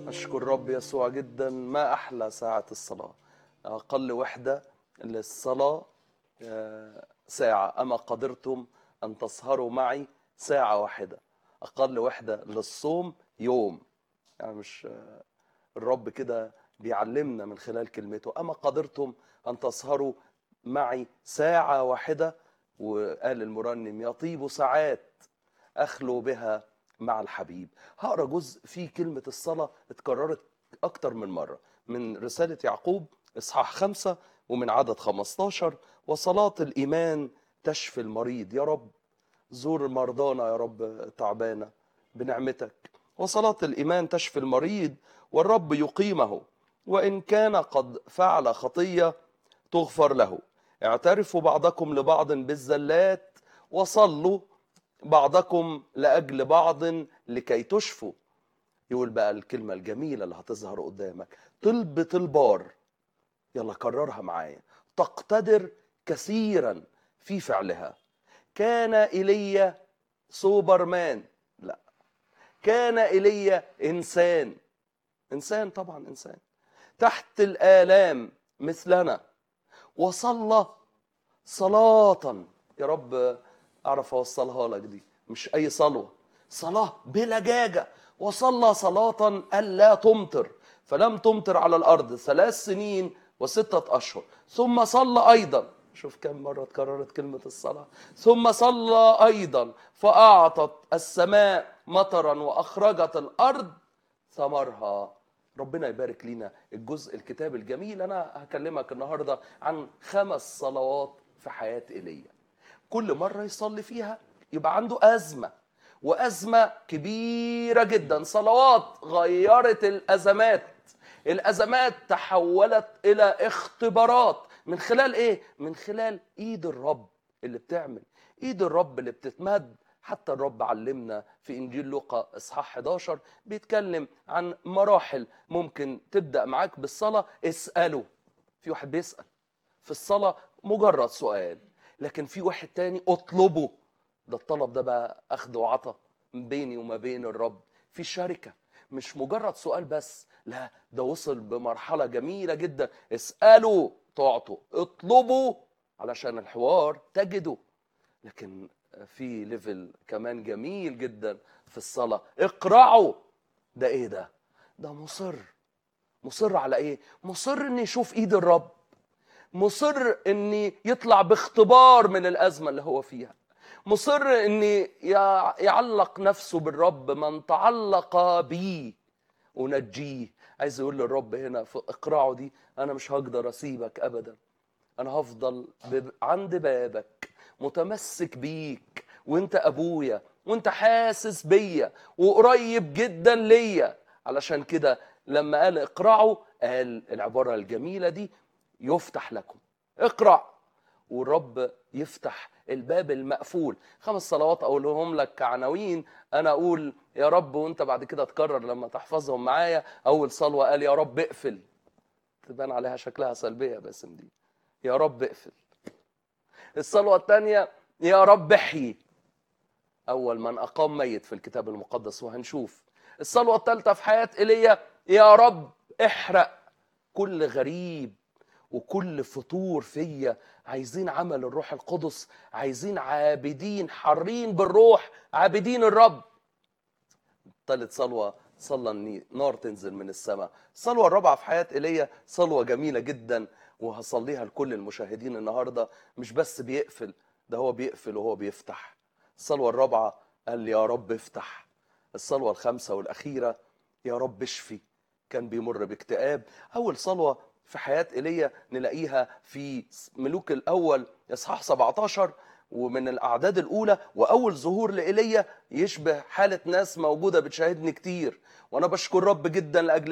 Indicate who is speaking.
Speaker 1: أشكر رب يسوع جدا ما أحلى ساعة الصلاة أقل وحدة للصلاة آه، ساعة أما قدرتم أن تسهروا معي ساعة واحدة أقل وحدة للصوم يوم يعني مش آه، الرب كده بيعلمنا من خلال كلمته أما قدرتم أن تسهروا معي ساعة واحدة وقال المرنم يطيب ساعات أخلو بها مع الحبيب هقرا جزء فيه كلمة الصلاة اتكررت أكتر من مرة من رسالة يعقوب إصحاح خمسة ومن عدد 15 وصلاة الإيمان تشفي المريض يا رب زور مرضانا يا رب تعبانة بنعمتك وصلاة الإيمان تشفي المريض والرب يقيمه وإن كان قد فعل خطية تغفر له اعترفوا بعضكم لبعض بالزلات وصلوا بعضكم لأجل بعض لكي تشفوا يقول بقى الكلمة الجميلة اللي هتظهر قدامك طلبة البار يلا كررها معايا تقتدر كثيرا في فعلها كان إيليا سوبرمان لا كان إيليا إنسان إنسان طبعا إنسان تحت الآلام مثلنا وصلى صلاة يا رب أعرف أوصلها لك دي مش أي صلوة صلاة بلجاجة وصلى صلاة ألا تمطر فلم تمطر على الأرض ثلاث سنين وستة أشهر ثم صلى أيضا شوف كم مرة اتكررت كلمة الصلاة ثم صلى أيضا فأعطت السماء مطرا وأخرجت الأرض ثمرها ربنا يبارك لينا الجزء الكتاب الجميل أنا هكلمك النهاردة عن خمس صلوات في حياة إيليا كل مرة يصلي فيها يبقى عنده أزمة وأزمة كبيرة جدا صلوات غيرت الأزمات الأزمات تحولت إلى اختبارات من خلال إيه؟ من خلال إيد الرب اللي بتعمل إيد الرب اللي بتتمد حتى الرب علمنا في إنجيل لوقا إصحاح 11 بيتكلم عن مراحل ممكن تبدأ معاك بالصلاة اسأله في واحد بيسأل في الصلاة مجرد سؤال لكن في واحد تاني اطلبه ده الطلب ده بقى اخد وعطا بيني وما بين الرب في شركة مش مجرد سؤال بس لا ده وصل بمرحلة جميلة جدا اسألوا تعطوا اطلبوا علشان الحوار تجدوا لكن في ليفل كمان جميل جدا في الصلاة اقرعوا ده ايه ده ده مصر مصر على ايه مصر ان يشوف ايد الرب مصر ان يطلع باختبار من الازمه اللي هو فيها مصر ان يع- يعلق نفسه بالرب من تعلق بي انجيه عايز يقول للرب هنا في اقرعه دي انا مش هقدر اسيبك ابدا انا هفضل بب- عند بابك متمسك بيك وانت ابويا وانت حاسس بيا وقريب جدا ليا علشان كده لما قال اقرعوا قال العباره الجميله دي يفتح لكم اقرع والرب يفتح الباب المقفول خمس صلوات اقولهم لك كعناوين انا اقول يا رب وانت بعد كده تكرر لما تحفظهم معايا اول صلوه قال يا رب اقفل تبان عليها شكلها سلبيه باسم دي يا رب اقفل الصلوه الثانيه يا رب احيي اول من اقام ميت في الكتاب المقدس وهنشوف الصلوه الثالثه في حياه ايليا يا رب احرق كل غريب وكل فطور فيا عايزين عمل الروح القدس عايزين عابدين حارين بالروح عابدين الرب ثالث صلوة صلى ان نار تنزل من السماء الصلوة الرابعة في حياة ايليا صلوة جميلة جدا وهصليها لكل المشاهدين النهاردة مش بس بيقفل ده هو بيقفل وهو بيفتح الصلوة الرابعة قال لي يا رب افتح الصلوة الخامسة والأخيرة يا رب اشفي كان بيمر باكتئاب أول صلوة في حياة ايليا نلاقيها في ملوك الأول إصحاح 17 ومن الأعداد الأولى وأول ظهور لإيليا يشبه حالة ناس موجودة بتشاهدني كتير وأنا بشكر رب جدا لأجل